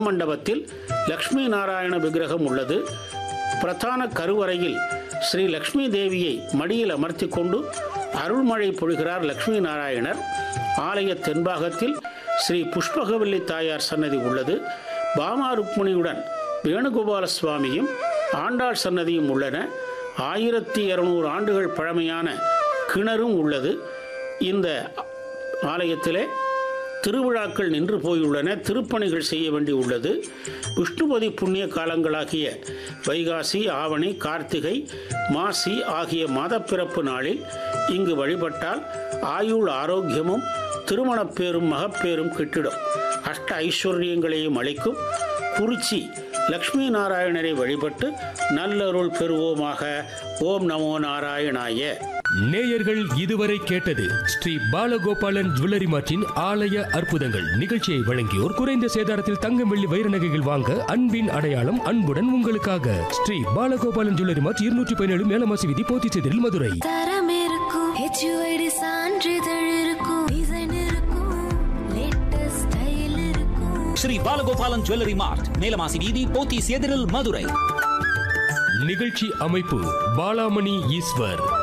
மண்டபத்தில் லக்ஷ்மி நாராயண விக்கிரகம் உள்ளது பிரதான கருவறையில் ஸ்ரீ லக்ஷ்மி தேவியை மடியில் அமர்த்தி கொண்டு அருள்மழை பொழிகிறார் லக்ஷ்மி நாராயணர் ஆலய தென்பாகத்தில் ஸ்ரீ புஷ்பகவல்லி தாயார் சன்னதி உள்ளது பாமா ருக்மிணியுடன் வேணுகோபால சுவாமியும் ஆண்டாள் சன்னதியும் உள்ளன ஆயிரத்தி இருநூறு ஆண்டுகள் பழமையான கிணறும் உள்ளது இந்த ஆலயத்திலே திருவிழாக்கள் நின்று போயுள்ளன திருப்பணிகள் செய்ய வேண்டியுள்ளது விஷ்ணுபதி புண்ணிய காலங்களாகிய வைகாசி ஆவணி கார்த்திகை மாசி ஆகிய மாதப்பிறப்பு நாளில் இங்கு வழிபட்டால் ஆயுள் ஆரோக்கியமும் திருமணப்பேரும் மகப்பேரும் கிட்டிடும் அஷ்ட ஐஸ்வர்யங்களையும் அளிக்கும் குறிச்சி லக்ஷ்மி நாராயணரை வழிபட்டு நல்லருள் பெறுவோமாக ஓம் நமோ நாராயணாய நேயர்கள் இதுவரை கேட்டது ஸ்ரீ பாலகோபாலன் ஜுவல்லரி மார்ட்டின் ஆலய அற்புதங்கள் நிகழ்ச்சியை வழங்கியோர் குறைந்த சேதாரத்தில் தங்கம் வெள்ளி வைர நகைகள் வாங்க அன்பின் அடையாளம் அன்புடன் உங்களுக்காக ஸ்ரீ பாலகோபாலன் ஜுவல்லரி மார்ட் இருநூற்றி பதினேழு மேலமாசி விதி போத்திச்செதில் மதுரை தரம் இருக்கும் ஹெச்யூஐடி சான்றிதழ் இருக்கும் டிசைன் இருக்கும் லேட்டஸ்ட் ஸ்டைல் இருக்கும் ஸ்ரீ பாலகோபாலன் ஜுவல்லரி மார்ட் மேலமாசி வீதி போத்தீஸ் எதிரில் மதுரை நிகழ்ச்சி அமைப்பு பாலாமணி ஈஸ்வர்